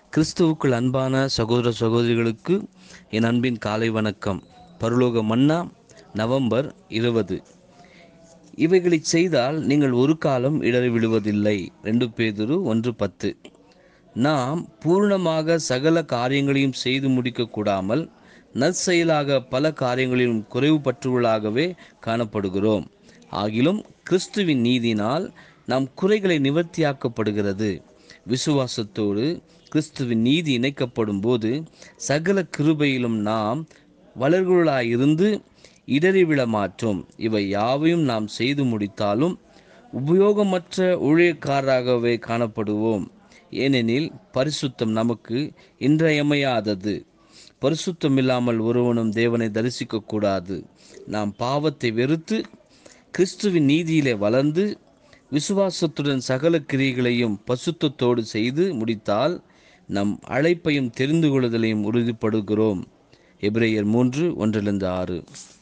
கிறிஸ்துவுக்குள் அன்பான சகோதர சகோதரிகளுக்கு என் அன்பின் காலை வணக்கம் பரலோக மன்னா நவம்பர் இருபது இவைகளைச் செய்தால் நீங்கள் ஒரு காலம் இடறி விழுவதில்லை ரெண்டு பேதுரு ஒன்று பத்து நாம் பூர்ணமாக சகல காரியங்களையும் செய்து முடிக்க கூடாமல் நற்செயலாக பல காரியங்களிலும் குறைவுபற்றுவர்களாகவே காணப்படுகிறோம் ஆகிலும் கிறிஸ்துவின் நீதினால் நம் குறைகளை நிவர்த்தியாக்கப்படுகிறது விசுவாசத்தோடு கிறிஸ்துவின் நீதி இணைக்கப்படும் போது சகல கிருபையிலும் நாம் வளர்களாயிருந்து இடறி விழ மாற்றோம் இவை யாவையும் நாம் செய்து முடித்தாலும் உபயோகமற்ற ஊழியக்காரராகவே காணப்படுவோம் ஏனெனில் பரிசுத்தம் நமக்கு இன்றியமையாதது பரிசுத்தம் இல்லாமல் ஒருவனும் தேவனை தரிசிக்க கூடாது நாம் பாவத்தை வெறுத்து கிறிஸ்துவின் நீதியிலே வளர்ந்து விசுவாசத்துடன் சகல கிரியைகளையும் பசுத்தத்தோடு செய்து முடித்தால் நம் அழைப்பையும் தெரிந்து கொள்ளுதலையும் உறுதிப்படுகிறோம் எபிரேயர் மூன்று ஒன்றிலிருந்து ஆறு